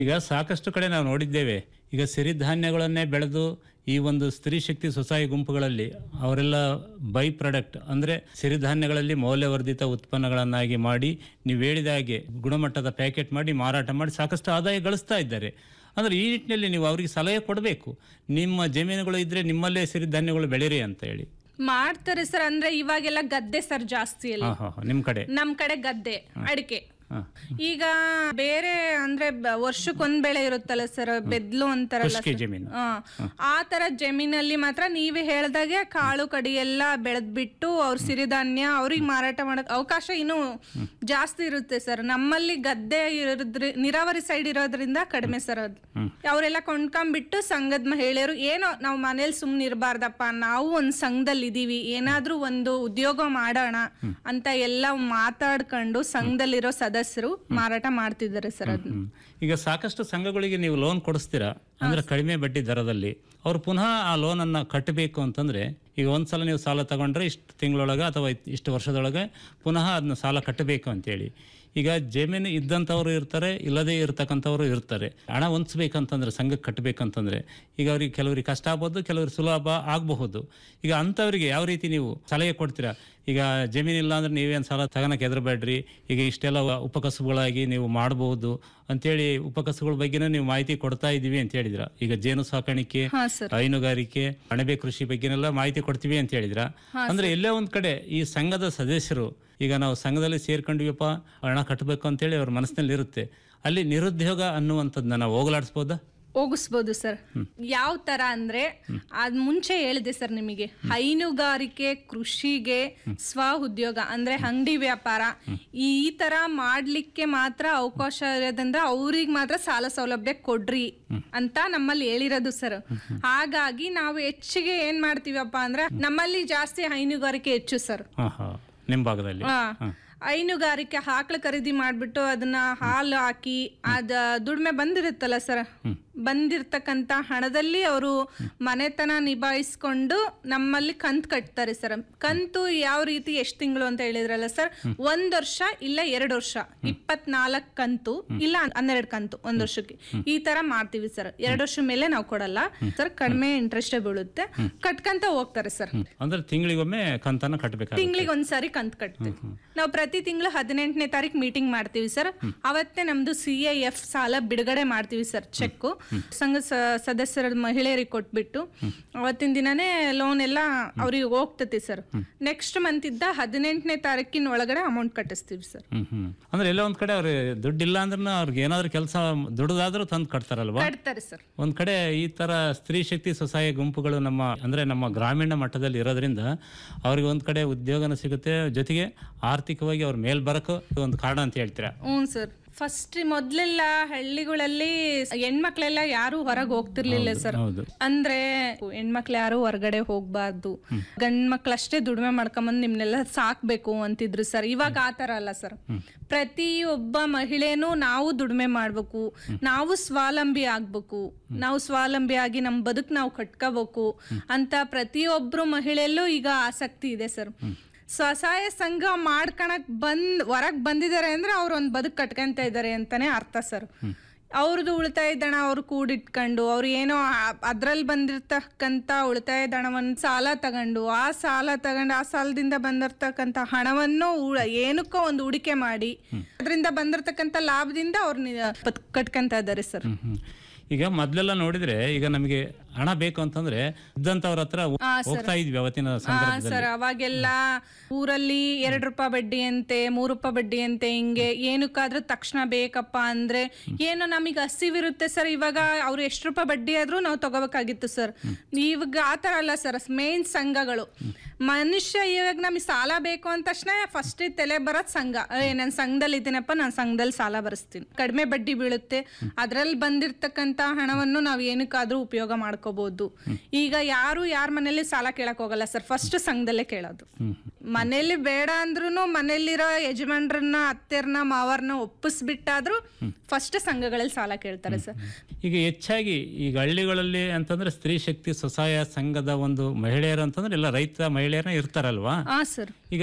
ಈಗ ಸಾಕಷ್ಟು ಕಡೆ ನಾವು ನೋಡಿದ್ದೇವೆ ಈಗ ಸಿರಿಧಾನ್ಯಗಳನ್ನೇ ಬೆಳೆದು ಈ ಒಂದು ಸ್ತ್ರೀ ಶಕ್ತಿ ಸ್ವಸಹಾಯ ಗುಂಪುಗಳಲ್ಲಿ ಅವರೆಲ್ಲ ಬೈ ಪ್ರಾಡಕ್ಟ್ ಅಂದರೆ ಸಿರಿಧಾನ್ಯಗಳಲ್ಲಿ ಮೌಲ್ಯವರ್ಧಿತ ಉತ್ಪನ್ನಗಳನ್ನಾಗಿ ಮಾಡಿ ನೀವು ಹೇಳಿದ ಹಾಗೆ ಗುಣಮಟ್ಟದ ಪ್ಯಾಕೆಟ್ ಮಾಡಿ ಮಾರಾಟ ಮಾಡಿ ಸಾಕಷ್ಟು ಆದಾಯ ಗಳಿಸ್ತಾ ಇದ್ದಾರೆ ಅಂದರೆ ಈ ನಿಟ್ಟಿನಲ್ಲಿ ನೀವು ಅವರಿಗೆ ಸಲಹೆ ಕೊಡಬೇಕು ನಿಮ್ಮ ಜಮೀನುಗಳು ಇದ್ರೆ ನಿಮ್ಮಲ್ಲೇ ಸಿರಿಧಾನ್ಯಗಳು ಬೆಳೀರಿ ಅಂತ ಹೇಳಿ ಮಾಡ್ತಾರೆ ಸರ್ ಅಂದ್ರೆ ಇವಾಗೆಲ್ಲ ಗದ್ದೆ ಸರ್ ಜಾಸ್ತಿ ಅಲ್ಲಿ ಹಾಂ ಹಾಂ ನಿಮ್ಮ ಕಡೆ ನಮ್ ಕಡೆ ಗದ್ದೆ ಅಡಿಕೆ ಹಾಂ ಈಗ ಬೇರೆ ಅಂದ್ರೆ ಬ- ವರ್ಷಕ್ಕೊಂದ್ ಬೆಳೆ ಇರುತ್ತಲ್ಲ ಸರ್ ಬೆದ್ಲು ಅಂತಾರಲ್ಲ ಕೃಷಿ sir. ಜಮೀನು ಆ, ಆ ತರ ಜಮೀನಲ್ಲಿ ಮಾತ್ರ ನೀವೇ ಹೇಳ್ದಾಗೆ ಕಾಳು ಕಡಿ ಎಲ್ಲ ಬೆಳೆದ್ಬಿಟ್ಟು ಅವ್ರ ಸಿರಿಧಾನ್ಯ ಅವ್ರಿಗೆ ಮಾರಾಟ ಮಾಡಕ್ ಅವಕಾಶ ಇನ್ನು ಜಾಸ್ತಿ ಇರುತ್ತೆ ಸರ್ ನಮ್ಮಲ್ಲಿ ಗದ್ದೆ ಇರೋದ್ರಿ ನೀರಾವರಿ ಸೈಡ್ ಇರೋದ್ರಿಂದ ಕಡಿಮೆ ಸರ್ ಅದು ಅವರೆಲ್ಲ ಕೊಂಡ್ಕೊಂಡ್ಬಿಟ್ಟು ಸಂಘದ ಮಹಿಳೆಯರು ಏನೋ ನಾವು ಮನೇಲಿ ಸುಮ್ನೆ ಇರಬಾರ್ದಪ್ಪ ನಾವು ಒಂದ್ ಸಂಘದಲ್ಲಿ ಇದೀವಿ ಏನಾದ್ರೂ ಒಂದು ಉದ್ಯೋಗ ಮಾಡೋಣ ಅಂತ ಎಲ್ಲ ಮಾತಾಡ್ಕೊಂಡು ಸಂಘದಲ್ಲಿರೋ ಸದಸ್ಯರು ಮಾರಾಟ ಮಾಡ್ತಿದ್ದಾರೆ ಸರ್ ಅದನ್ನ ಹ್ಮ್. ಈಗ ಸಾಕಷ್ಟು ಸಂಘಗಳಿಗೆ ನೀವು ಲೋನ್ ಕೊಡಿಸ್ತೀರಾ ಅಂದ್ರೆ ಕಡಿಮೆ ಬಡ್ಡಿ ದರದಲ್ಲಿ ಅವ್ರು ಪುನಃ ಆ ಲೋನ್ ಅನ್ನ ಕಟ್ಟಬೇಕು ಅಂತಂದ್ರೆ ಈಗ ಒಂದ್ಸಲ ನೀವು ಸಾಲ ತಗೊಂಡ್ರೆ ಇಷ್ಟು ತಿಂಗಳೊಳಗೆ ಅಥವಾ ಇತ್- ಇಷ್ಟು ವರ್ಷದೊಳಗೆ ಪುನಃ ಅದನ್ನ ಸಾಲ ಕಟ್ಟಬೇಕು ಅಂತೇಳಿ ಈಗ ಜಮೀನು ಇದ್ದಂಥವ್ರು ಇರ್ತಾರೆ ಇಲ್ಲದೇ ಇರ್ತಕ್ಕಂಥವ್ರು ಇರ್ತಾರೆ ಹಣ ಹೊಂದಿಸ್ಬೇಕಂತಂದ್ರೆ ಸಂಘಕ್ಕೆ ಕಟ್ಟಬೇಕಂತಂದ್ರೆ ಈಗ ಅವ್ರಿಗೆ ಕೆಲವರಿಗೆ ಕಷ್ಟ ಆಗ್ಬೋದು ಕೆಲವ್ರಿಗೆ ಸುಲಭ ಆಗಬಹುದು ಈಗ ಅಂಥವ್ರಿಗೆ ಯಾವ ರೀತಿ ನೀವು ಸಲಹೆ ಕೊಡ್ತೀರಾ ಈಗ ಜಮೀನಿಲ್ಲ ಅಂದ್ರೆ ನೀವೇನು ಸಾಲ ತಗೋಣಕ್ಕೆ ಹೆದರಬೇಡ್ರಿ ಈಗ ಇಷ್ಟೆಲ್ಲ ಉಪಕಸುಗಳಾಗಿ ನೀವು ಮಾಡಬಹುದು ಅಂತೇಳಿ ಉಪಕಸುಗಳ ಬಗ್ಗೆನೂ ನೀವು ಮಾಹಿತಿ ಕೊಡ್ತಾ ಇದ್ದೀವಿ ಅಂತ ಹೇಳಿದ್ರ ಈಗ ಜೇನು ಸಾಕಾಣಿಕೆ ಹಾ ಸರ್ ಹೈನುಗಾರಿಕೆ ಅಣಬೆ ಕೃಷಿ ಬಗ್ಗೆನೆಲ್ಲ ಮಾಹಿತಿ ಕೊಡ್ತೀವಿ ಅಂತ ಹೇಳಿದ್ರ ಅಂದ್ರೆ ಎಲ್ಲೇ ಒಂದ್ ಕಡೆ ಈ ಸಂಘದ ಸದಸ್ಯರು ಈಗ ನಾವು ಸಂಘದಲ್ಲಿ ಸೇರ್ಕೊಂಡಿವಪ್ಪ ಹಣ ಕಟ್ಟಬೇಕು ಅಂತೇಳಿ ಅವ್ರ ಮನಸ್ಸಿನಲ್ಲಿ ಇರುತ್ತೆ ಅಲ್ಲಿ ನಿರುದ್ಯೋಗ ಅನ್ನುವಂಥದ್ದನ್ನ ನಾವು ಹೋಗಲಾಡಿಸ್ಬೋದಾ ಹೋಗಿಸ್ಬೋದು ಸರ್ ಯಾವ ತರ ಅಂದ್ರೆ ಅದ್ ಮುಂಚೆ ಹೇಳಿದೆ ಸರ್ ನಿಮಗೆ ಹೈನುಗಾರಿಕೆ ಕೃಷಿಗೆ ಸ್ವ ಉದ್ಯೋಗ ಅಂದ್ರೆ ಅಂಗಡಿ ವ್ಯಾಪಾರ ಈ ತರ ಮಾಡ್ಲಿಕ್ಕೆ ಮಾತ್ರ ಅವಕಾಶ ಇರೋದಂದ್ರೆ ಅವ್ರಿಗೆ ಮಾತ್ರ ಸಾಲ ಸೌಲಭ್ಯ ಕೊಡ್ರಿ ಅಂತ ನಮ್ಮಲ್ಲಿ ಹೇಳಿರೋದು ಸರ್ ಹಾಗಾಗಿ ನಾವು ಹೆಚ್ಚಿಗೆ ಏನ್ ಮಾಡ್ತೀವಪ್ಪ ಅಂದ್ರೆ ನಮ್ಮಲ್ಲಿ ಜಾಸ್ತಿ ಹೈನುಗಾರಿಕೆ ಹೆಚ್ಚು ಸರ್ ಹಾ ಹಾ ನಿಮ್ಮ ಭಾಗದಲ್ಲಿ ಆ, ಹೈನುಗಾರಿಕೆ ಆಕಳ ಖರೀದಿ ಮಾಡ್ಬಿಟ್ಟು ಅದನ್ನ ಹಾಲು ಹಾಕಿ ಅದ ದುಡಿಮೆ ಬಂದಿರುತ್ತಲ್ಲ ಸರ್ ಬಂದಿರ್ತಕ್ಕಂತ ಹಣದಲ್ಲಿ ಅವರು ಮನೆತನ ನಿಭಾಯಿಸ್ಕೊಂಡು ನಮ್ಮಲ್ಲಿ ಕಂತು ಕಟ್ತಾರೆ ಸರ್ ಕಂತು ಯಾವ ರೀತಿ ಎಷ್ಟು ತಿಂಗಳು ಅಂತ ಹೇಳಿದ್ರಲ್ಲ ಸರ್ ಒಂದ್ ವರ್ಷ ಇಲ್ಲ ಎರಡು ವರ್ಷ ಇಪ್ಪತ್ನಾಲ್ಕು ಕಂತು ಇಲ್ಲ ಹನ್ನೆರಡು ಕಂತು ಒಂದ್ ವರ್ಷಕ್ಕೆ ಈ ತರ ಮಾಡ್ತೀವಿ ಸರ್ ಎರಡು ವರ್ಷ ಮೇಲೆ ನಾವು ಕೊಡಲ್ಲ ಸರ್ ಕಡಿಮೆ ಇಂಟ್ರೆಸ್ಟ್ ಬೀಳುತ್ತೆ ಕಟ್ಕಂತ ಹೋಗ್ತಾರೆ ಸರ್ ಅಂದ್ರೆ ತಿಂಗಳಿಗೊಮ್ಮೆ ಕಂತನ್ನ ಕಟ್ಟಬೇಕಾಗುತ್ತೆ ತಿಂಗಳಿಗೆ ಒಂದ್ಸಾರಿ ಕಂತ್ ಕಟ್ತೀವಿ ನಾವು ಪ್ರತಿ ತಿಂಗಳು ಹದಿನೆಂಟನೇ ತಾರೀಕು ಮೀಟಿಂಗ್ ಮಾಡ್ತೀವಿ ಸರ್ ಅವತ್ತೇ ನಮ್ದು ಸಿ ಐ ಎಫ್ ಸಾಲ ಬಿಡುಗಡೆ ಮಾಡ್ತೀವಿ ಸರ್ ಚೆಕ್ ಸಂಘ ಸ- ಸದಸ್ಯರ ಮಹಿಳೆಯರಿಗೆ ಕೊಟ್ಬಿಟ್ಟು ಅವತ್ತಿನ ದಿನನೇ ಲೋನ್ ಎಲ್ಲ ಅವ್ರಿಗೆ ಹೋಗ್ತತಿ ಸರ್ ನೆಕ್ಸ್ಟ್ ಮಂತ್ ಇದ್ದ ಹದಿನೆಂಟನೇ ತಾರೀಕಿನ ಒಳಗಡೆ ಅಮೌಂಟ್ ಕಟ್ಟಿಸ್ತೀವಿ ಸರ್ ಹ್ಮ್ ಹ್ಮ್ ಅಂದ್ರೆ ಎಲ್ಲ ಒಂದ್ ಕಡೆ ಅವ್ರಿಗೆ ದುಡ್ಡಿಲ್ಲ ಅಂದ್ರೆ ಅವ್ರಿಗೆ ಏನಾದ್ರು ಕೆಲಸ ದುಡ್ದಾದ್ರೂ ತಂದು ಕಟ್ತಾರಲ್ವಾ ಕಟ್ತಾರೆ ಸರ್ ಒಂದ್ ಕಡೆ ಈ ತರ ಸ್ತ್ರೀ ಶಕ್ತಿ ಸ್ವಸಹಾಯ ಗುಂಪುಗಳು ನಮ್ಮ ಅಂದ್ರೆ ನಮ್ಮ ಗ್ರಾಮೀಣ ಮಟ್ಟದಲ್ಲಿ ಇರೋದ್ರಿಂದ ಅವ್ರಿಗೆ ಒಂದ್ ಕಡೆ ಉದ್ಯೋಗನ ಸಿಗುತ್ತೆ ಜೊತೆಗೆ ಆರ್ಥಿಕವಾಗಿ ಅವ್ರ ಮೇಲ್ ಬರಕ್ಕೂ ಇದು ಒಂದು ಕಾರಣ ಅಂತ ಹೇಳ್ತೀರಾ ಹ್ಞೂ ಸರ್ ಫಸ್ಟ್ ಮೊದ್ಲೆಲ್ಲ ಹಳ್ಳಿಗಳಲ್ಲಿ ಹೆಣ್ಮಕ್ಳೆಲ್ಲ ಯಾರು ಹೊರಗೆ ಹೋಗ್ತಿರ್ಲಿಲ್ಲ ಸರ್ ಹೌದು ಅಂದ್ರೆ ಹೆಣ್ಮಕ್ಳು ಯಾರು ಹೊರಗಡೆ ಹೋಗ್ಬಾರ್ದು ಗಂಡ್ ಮಕ್ಳಷ್ಟೇ ದುಡಿಮೆ ಮಾಡ್ಕೊಂಬಂದ್ ನಿಮ್ನೆಲ್ಲ ಸಾಕ್ಬೇಕು ಅಂತಿದ್ರು ಸರ್ ಇವಾಗ ಆತರ ಅಲ್ಲ ಸರ್ ಪ್ರತಿ ಒಬ್ಬ ಮಹಿಳೆನೂ ನಾವು ದುಡಿಮೆ ಮಾಡ್ಬೇಕು ನಾವು ಸ್ವಾವಲಂಬಿ ಆಗ್ಬೇಕು ನಾವು ಸ್ವಾವಲಂಬಿ ಆಗಿ ನಮ್ ಬದುಕ್ ನಾವು ಕಟ್ಕೋಬೇಕು ಅಂತ ಪ್ರತಿಯೊಬ್ರು ಮಹಿಳೆಯಲ್ಲೂ ಈಗ ಆಸಕ್ತಿ ಇದೆ ಸರ್ ಸ್ವಸಹಾಯ ಸಂಘ ಮಾಡ್ಕಣಕ್ ಬಂದ್ ಹೊರಗ್ ಬಂದಿದ್ದಾರೆ ಅಂದ್ರೆ ಅವ್ರು ಒಂದ್ ಬದುಕ್ ಕಟ್ಕೊಂತ ಇದ್ದಾರೆ ಅಂತಾನೆ ಅರ್ಥ ಸರ್ ಅವ್ರದ್ದು ಉಳಿತಾಯ ದಣ ಅವ್ರು ಕೂಡಿಟ್ಕೊಂಡು ಅವ್ರು ಏನೋ ಅದ್ರಲ್ಲಿ ಬಂದಿರ್ತಕ್ಕಂತ ಉಳಿತಾಯ ದಣವನ್ನು ಸಾಲ ತಗೊಂಡು ಆ ಸಾಲ ತಗೊಂಡು ಆ ಸಾಲದಿಂದ ಬಂದಿರ್ತಕ್ಕಂತ ಹಣವನ್ನು ಉಳ- ಏನಕ್ಕೋ ಒಂದು ಹೂಡಿಕೆ ಮಾಡಿ ಅದರಿಂದ ಬಂದಿರ್ತಕ್ಕಂತ ಲಾಭದಿಂದ ಅವ್ರು ಕಟ್ಕೊಂತ ಇದ್ದಾರೆ ಸರ್ ಹ್ಮ್ ಹ್ಮ್. ಈಗ ಮೊದ್ಲೆಲ್ಲ ನೋಡಿದ್ರೆ ಈಗ ನಮಗೆ ಹಣ ಬೇಕು ಅಂತಂದ್ರೆ ಇದ್ದಂತವ್ರ ಹತ್ರ ಹೋಗ್ತಾ ಇದ್ವಿ ಅವತ್ತಿನ ಹಾ ಸಂದರ್ಭದಲ್ಲಿ ಸರ್ ಅವಾಗೆಲ್ಲ ಊರಲ್ಲಿ ಎರಡ್ ರೂಪಾಯಿ ಬಡ್ಡಿ ಅಂತೆ ಮೂರ್ ರೂಪಾಯಿ ಬಡ್ಡಿ ಅಂತೆ ಹಿಂಗೆ ಏನಕ್ಕಾದ್ರೂ ತಕ್ಷಣ ಬೇಕಪ್ಪ ಅಂದ್ರೆ ಏನೋ ನಮಗೆ ಹಸಿವಿರುತ್ತೆ ಸರ್ ಇವಾಗ ಅವ್ರು ಎಷ್ಟು ರೂಪಾಯಿ ಬಡ್ಡಿ ಆದ್ರೂ ನಾವು ತಗೋಬೇಕಾಗಿತ್ತು ಸರ್ ಇವಾಗ ಆತರ ಅಲ್ಲ ಸರ್ ಮೇನ್ ಸಂಘಗಳು ಮನುಷ್ಯ ಇವಾಗ ನಮಗೆ ಸಾಲ ಬೇಕು ಅಂದ ತಕ್ಷಣ ಫಸ್ಟ್ ತಲೆ ಬರೋದ್ ಸಂಘ ಏ ನಾನು ಸಂಘದಲ್ಲಿ ಇದ್ದೀನಪ್ಪ ನಾನು ಸಂಘದಲ್ಲಿ ಸಾಲ ಬರೆಸ್ತೀನಿ ಕಡಿಮೆ ಬಡ್ಡಿ ಬೀಳುತ್ತೆ ಅದ್ರಲ್ಲಿ ಬಂದಿರ್ತಕ್ಕಂತ ಹಣವನ್ನು ನಾವು ಏನಕ್ಕಾದ್ರೂ ಉಪಯೋಗ ಮಾಡ್ಕೋಬಹುದು ಈಗ ಯಾರು ಯಾರ ಮನೇಲಿ ಸಾಲ ಕೇಳಕ್ ಹೋಗಲ್ಲ ಸರ್ ಫಸ್ಟ್ ಸಂಘದಲ್ಲೇ ಕೇಳೋದು ಮನೇಲಿ ಬೇಡ ಅಂದ್ರೂ ಮನೇಲಿರೋ ಯಜಮಾನ್ರನ್ನ ಅತ್ತೆರ್ನ ಮಾವರ್ನ ಒಪ್ಪಿಸ್ಬಿಟ್ಟಾದ್ರೂ ಫಸ್ಟ್ ಸಂಘಗಳಲ್ಲಿ ಸಾಲ ಕೇಳ್ತಾರೆ ಸರ್ ಈಗ ಹೆಚ್ಚಾಗಿ ಈಗ ಹಳ್ಳಿಗಳಲ್ಲಿ ಅಂತಂದ್ರೆ ಸ್ತ್ರೀ ಶಕ್ತಿ ಸ್ವಸಹಾಯ ಸಂಘದ ಒಂದು ಮಹಿಳೆಯರು ಅಂತಂದ್ರೆ ಎಲ್ಲ ರೈತ ಮಹಿಳೆಯರನ್ನ ಇರ್ತಾರಲ್ವಾ ಹಾ ಸರ್ ಈಗ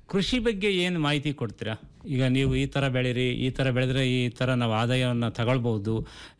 ಕೃಷಿ ಬಗ್ಗೆ ಏನು ಮಾಹಿತಿ ಕೊಡ್ತೀರಾ ಈಗ ನೀವು ಈ ಥರ ಬೆಳೀರಿ ಈ ಥರ ಬೆಳೆದ್ರೆ ಈ ಥರ ನಾವು ಆದಾಯವನ್ನು ತಗೊಳ್ಬೋದು